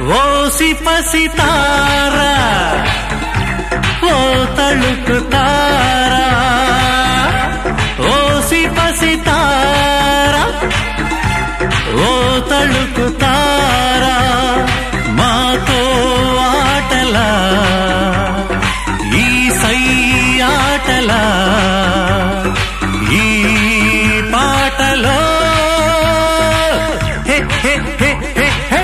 OC పసితారా ఓ తళుకు తారా OC పసితారా ఓ తళుకు తారా మాతో ఆటలా ఈ సై ఆటలా ఈ పాటలో హే హే హే హే హే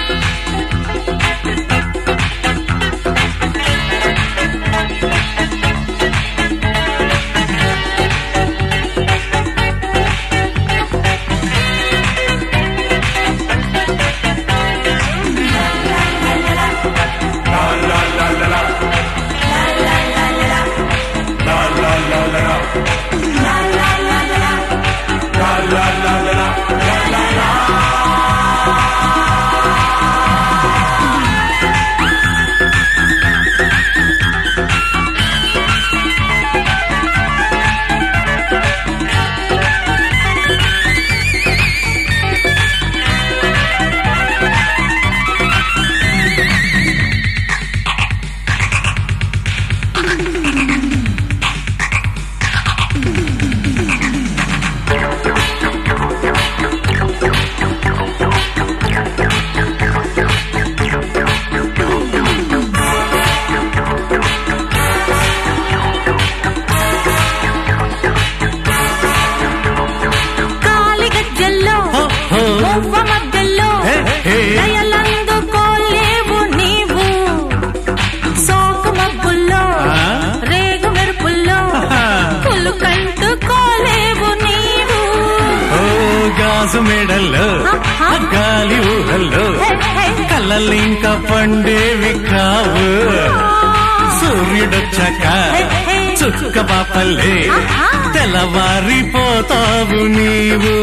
కాలిగజ్జల్లో హో, హో. మువ్వ మధ్యలో హే, హే. దయలందుకోలేవు నీవు సోకు మబ్బుల్లో ఆ? రేగు మెరుపుల్లో ఆహా. కులు కంటుకోలేవు నీవు ఓ గాజు మెడల్లో ఆహా. గాలి ఊహల్లో హే, హే. కళ్ళలింక పండేవి కావు సూర్యుడొచ్చాక హే, హే. చుక్క పాపల్లే ఆహా. తెల్లవారిపోతావు నీవు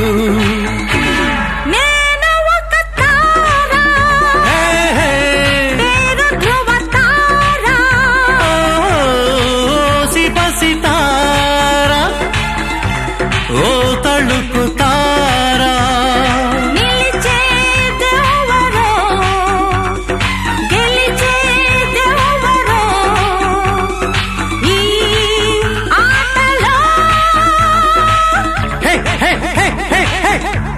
నేను ఒక తార హే, హే. పేరు ధ్రువ తార ఓ సిపసితారా ఓ తళుకు తారా నిలిచేదెవరో గెలిచేదెవరో ఈ ఆటలో హే హే హే హే హే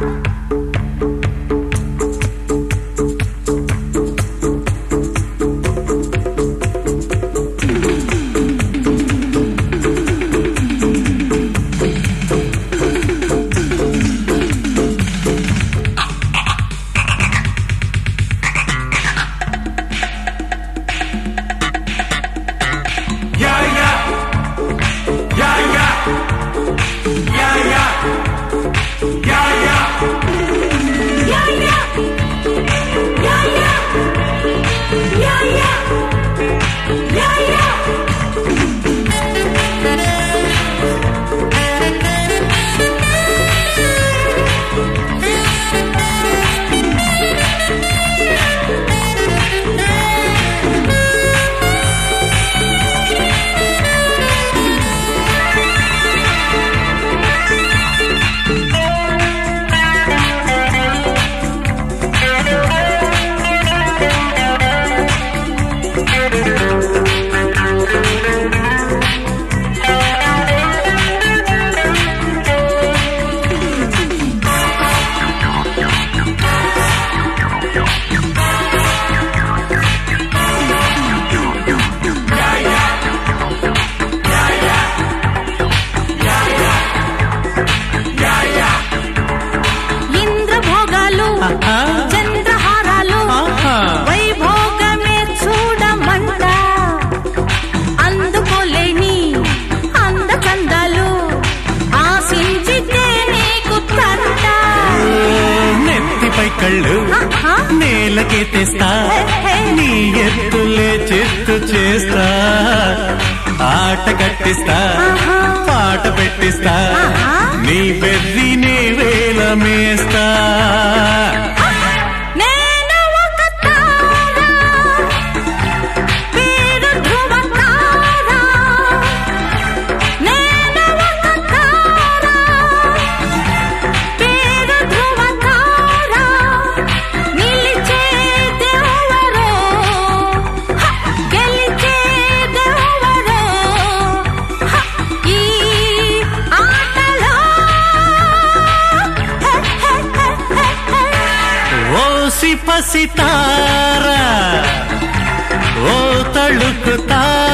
యా యా యా యా యా యా యా యా ఇంద్రభోగాలు ఆహా. చంద్రహారాలు ఆహా. వైభోగమే చూడమంట అందుకోలేని అందచందాలు ఆశించితే నీకు తంట నెత్తిపై కళ్ళు ఆహా. నేలకే తెస్తా హే, హే. నీ ఎత్తులే చెట్టు చేస్తా ఆట కట్టిస్తా ఆహా. పాట పెట్టిస్తా ఆహా. నీ బెర్రి నే వేల మేస్తా నేను ఒక తార పేరు ధ్రువ తార నేను ఒక తార పేరు ధ్రువ తార నిలిచేదెవరో సితార ఓ తళుకు తార